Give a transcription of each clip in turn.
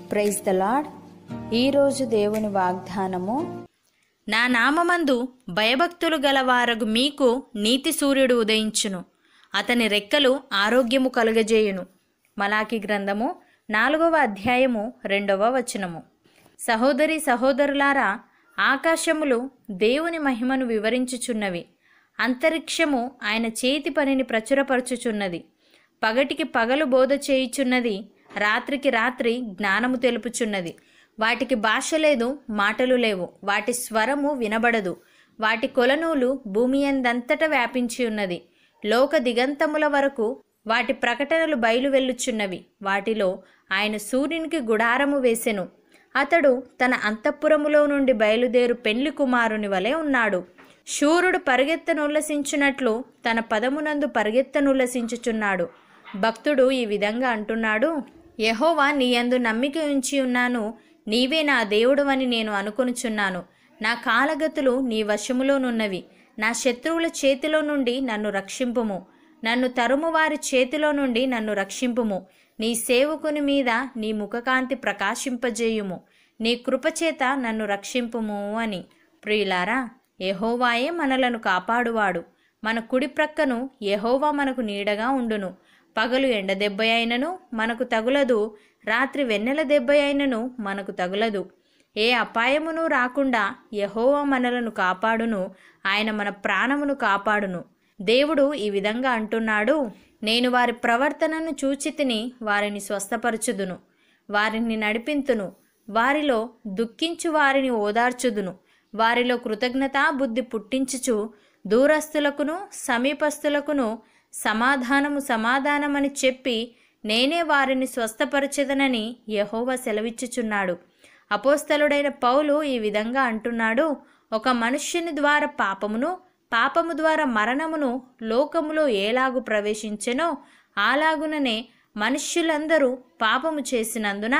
praise the lord ఈరోజు దేవుని వాగ్దానము నా నామమందు భయభక్తులు గలవారగు మీకు నీతి సూర్యుడు ఉదయించును అతని రెక్కలు ఆరోగ్యము కలుగజేయును మలాకి గ్రంథము నాలుగవ అధ్యాయము రెండవ వచనము సహోదరి సహోదరులారా ఆకాశములు దేవుని మహిమను వివరించుచున్నవి అంతరిక్షము ఆయన చేతి పనిని ప్రచురపరచుచున్నది పగటికి పగలు బోధ చేయుచున్నది రాత్రికి రాత్రి జ్ఞానము తెలుపుచున్నది వాటికి భాష లేదు మాటలు లేవు వాటి స్వరము వినబడదు వాటి కొలనూలు భూమి ఎందంతటా వ్యాపించి ఉన్నది లోక దిగంతముల వరకు వాటి ప్రకటనలు బయలువెల్లుచున్నవి వాటిలో ఆయన సూర్యునికి గుడారము వేసెను అతడు తన అంతఃపురములో నుండి బయలుదేరు పెండ్లి కుమారుని వలె ఉన్నాడు శూరుడు పరిగెత్తనుల్లసించున్నట్లు తన పదమునందు పరిగెత్తనుల్లసించుచున్నాడు భక్తుడు ఈ విధంగా అంటున్నాడు యహోవా నీయందు నమ్మిక ఉంచి ఉన్నాను నీవే నా దేవుడవని నేను అనుకొనుచున్నాను నా కాలగతులు నీ వశములోనున్నవి నా శత్రువుల చేతిలో నుండి నన్ను రక్షింపుము నన్ను తరుము వారి చేతిలో నుండి నన్ను రక్షింపుము నీ సేవకుని మీద నీ ముఖకాంతి ప్రకాశింపజేయుము నీ కృపచేత నన్ను రక్షింపుము అని ప్రియులారా యెహోవాయే మనలను కాపాడువాడు మన కుడి ప్రక్కను యెహోవా మనకు నీడగా ఉండును పగలు ఎండ దెబ్బ అయినను మనకు తగులదు రాత్రి వెన్నెల దెబ్బ అయినను మనకు తగులదు ఏ అపాయమును రాకుండా యెహోవా మనలను కాపాడును ఆయన మన ప్రాణమును కాపాడును దేవుడు ఈ విధంగా అంటున్నాడు నేను వారి ప్రవర్తనను చూచి తిని వారిని స్వస్థపరచుదును వారిని నడిపింతును వారిలో దుఃఖించు వారిని ఓదార్చుదును వారిలో కృతజ్ఞతా బుద్ధి పుట్టించుచు దూరస్తులకును సమీపస్తులకును సమాధానము సమాధానమని చెప్పి నేనే వారిని స్వస్థపరచెదనని యహోవ సెలవిచ్చుచున్నాడు అపోస్తలుడైన పౌలు ఈ విధంగా అంటున్నాడు ఒక మనుష్యుని ద్వారా పాపమును పాపము ద్వారా మరణమును లోకములో ఏలాగు ప్రవేశించెనో అలాగుననే మనుష్యులందరూ పాపము చేసినందున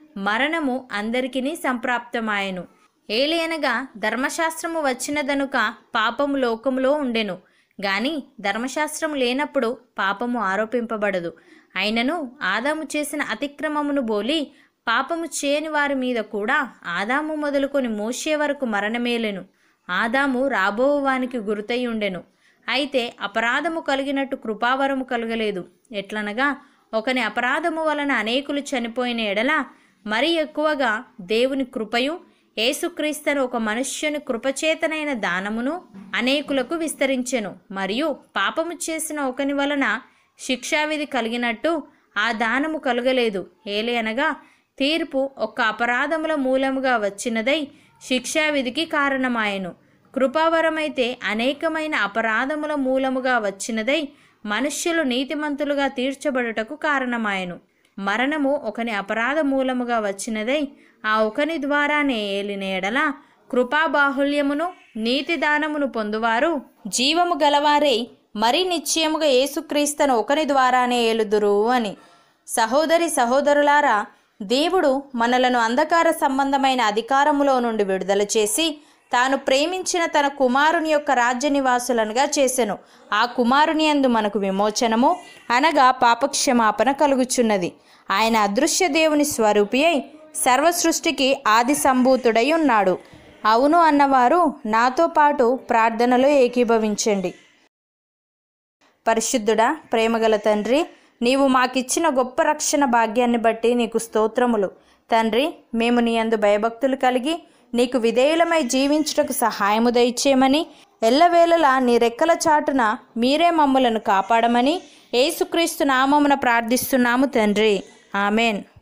మరణము అందరికినీ సంప్రాప్తమాయెను ఏలియనగా ధర్మశాస్త్రము వచ్చినదనుక పాపము లోకములో ఉండెను గాని ధర్మశాస్త్రం లేనప్పుడు పాపము ఆరోపింపబడదు అయినను ఆదాము చేసిన అతిక్రమమును బోలి పాపము చేయని వారి మీద కూడా ఆదాము మొదలుకొని మోసే వరకు మరణమేలెను ఆదాము రాబోవానికి గురుతై ఉండెను అయితే అపరాధము కలిగినట్టు కృపావరము కలగలేదు ఎట్లనగా ఒకని అపరాధము వలన అనేకులు చనిపోయిన ఎడల మరి ఎక్కువగా దేవుని కృపయు యేసుక్రీస్తను ఒక మనుష్యుని కృపచేతనైన దానమును అనేకులకు విస్తరించెను మరియు పాపము చేసిన ఒకని వలన శిక్షావిధి కలిగినట్టు ఆ దానము కలుగలేదు ఏలే తీర్పు ఒక్క అపరాధముల మూలముగా వచ్చినదై శిక్షావిధికి కారణమాయెను కృపావరమైతే అనేకమైన అపరాధముల మూలముగా వచ్చినదై మనుష్యులు నీతిమంతులుగా తీర్చబడుటకు కారణమాయెను మరణము ఒకని అపరాధ మూలముగా వచ్చినదై ఆ ఒకని ద్వారానే ఏలిన ఎడల కృపాబాహుల్యమును నీతి దానమును పొందువారు జీవము గలవారై మరి నిశ్చయముగా యేసుక్రీస్తను ఒకని ద్వారానే ఏలుదురు అని సహోదరి సహోదరులారా దేవుడు మనలను అంధకార సంబంధమైన అధికారములో నుండి విడుదల చేసి తాను ప్రేమించిన తన కుమారుని యొక్క రాజ్య నివాసులనుగా చేసెను ఆ కుమారుని అందు మనకు విమోచనము అనగా పాపక్షమాపణ కలుగుచున్నది ఆయన అదృశ్య దేవుని స్వరూపి అయి సర్వ సృష్టికి ఆది సంభూతుడై ఉన్నాడు అవును అన్నవారు నాతో పాటు ప్రార్థనలో ఏకీభవించండి పరిశుద్ధుడా ప్రేమగల తండ్రి నీవు మాకిచ్చిన గొప్ప రక్షణ భాగ్యాన్ని బట్టి నీకు స్తోత్రములు తండ్రి మేము నీ అందు భయభక్తులు కలిగి నీకు విధేయులమై జీవించుటకు సహాయము దయచేయమని ఎల్లవేళలా నీ రెక్కల చాటున మీరే మమ్మలను కాపాడమని యేసుక్రీస్తు నామమున ప్రార్థిస్తున్నాము తండ్రి ఆమెన్